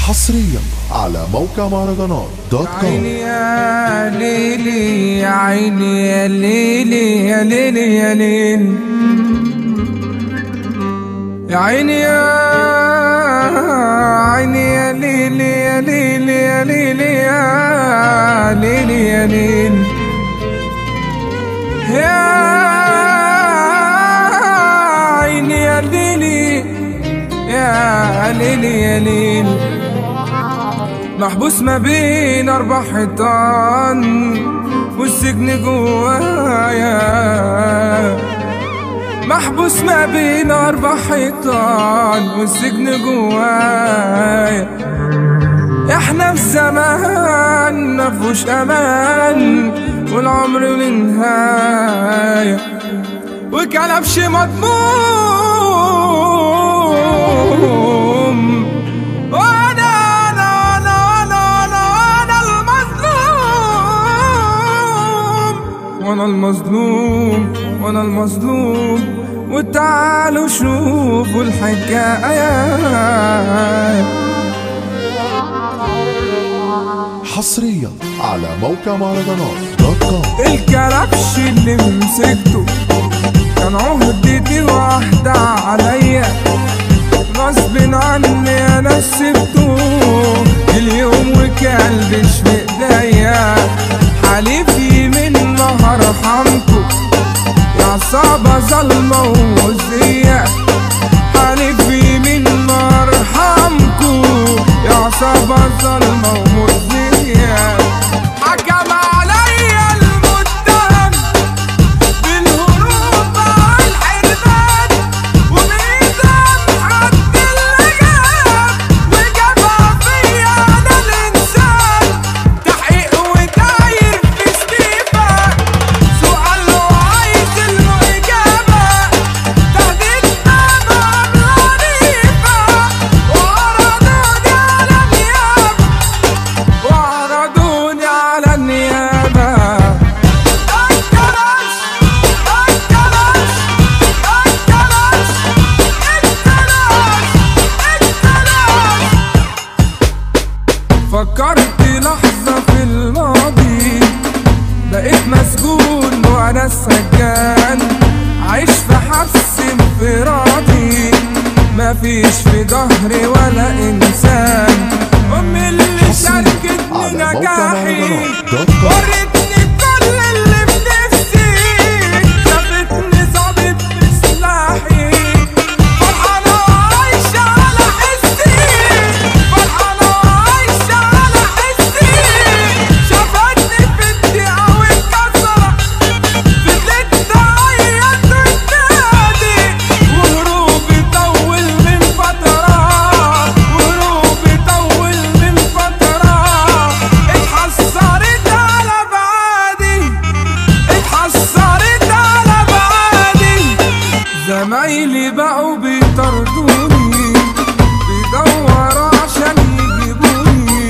حصريا على موقع مهرجانات دوت كوم عيني يا ليلي يا عيني يا ليلي يا ليلي يا ليل يا عيني يا عيني يا ليلي يا ليلي يا ليلي يا ليلي يا ليل يا عيني يا ليلي يا ليلي يا ليل محبوس ما بين أربع حيطان والسجن جوايا محبوس ما بين أربع حيطان والسجن جوايا احنا في زمان مفهوش أمان والعمر له نهاية وكلبش مضموم وانا انا انا انا انا انا المظلوم وانا المظلوم وانا المظلوم وتعالوا شوفوا الحكايه حصريا على موقع مهرجانات دوت كوم الكرفش اللي مسكته كان عهدتي واحدة عليا غصب عني انا سبته اليوم وكلبش في ايديا حليفي من ما هرحمكم يا عصابة ظلمة ومؤذية حليفي من ما ارحمكم يا عصابة ظلمة ومؤذية حكم عليا المتهم بالهروب على الحرمان وميزان حد اللي جاب وجابها فيا انا الانسان تحقيق وداير في سليفه سؤال وعايز له اجابه تهديد بابا عنيفه وعرضوني على النيابه وعرضوني على النيابه الكلاش الكلاش الكلاش الكلاش الكلاش فكرت لحظة في الماضي بقيت مسجون وانا سجان عايش في حبس انفرادي مفيش في ظهري ولا انسان امي اللي حصرياً شاركتني على موقع نجاحي مهرجانات دوت كوم. ورتني كل اللي في نفسي شافتني ظابط بسلاحي فرحانة وعايشة على حسي فرحانة وعايشة على حسي شافتني في الدقيقة واتكسرة فضلت تعيط وتنادي وهروبي طول من فترة وهروبي طول من فترة اتحسرت على بعادي اتحسرت على بعادي زمايلي بقوا بيطردوني بيدوروا عشان يجيبوني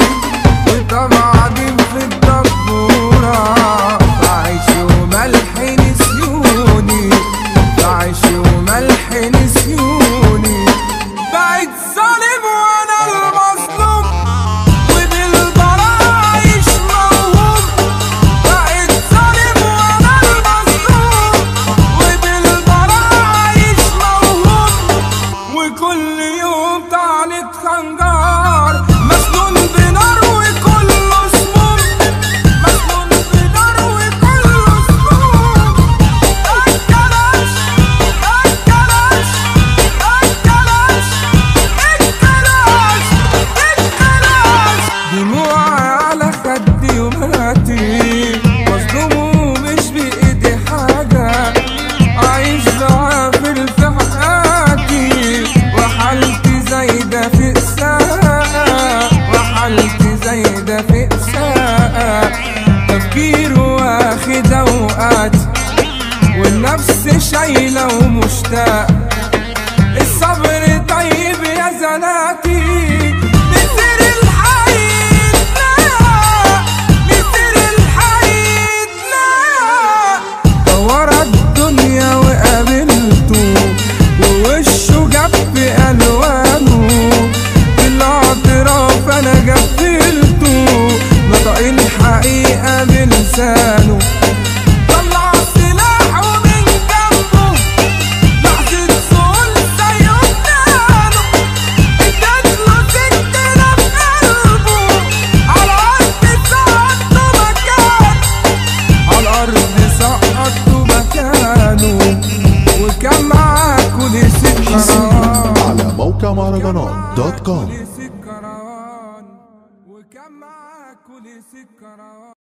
وطبعا في الدبورة بعيش وملح نسيوني بعيش وملح نسيوني بقيت ظالم وانا المظلوم وبالبراءة عايش موهوم بقيت ظالم وانا المظلوم وبالبراءة عايش موهوم وكل يوم طعنة خنجر مسنون بنار وكله سموم مسنون بنار وكله سموم الكلاش الكلاش الكلاش الكلاش الكلاش دموعي على خدي وماتي مظلوم ومش بإيدي حاجة عايش بعافر في حياتي وحالتي زايدة في إساءة وحالتي زايدة في إساءة تفكير واخد أوقاتي والنفس شايلة ومشتاق الصبر طيب يا زناتي مثل الحيد لا مثل الحيد لا دور الدنيا وقابلته ووشه جاب في ألوانه مهرجانات دوت كوم كل سكران وكان معاك كل سكران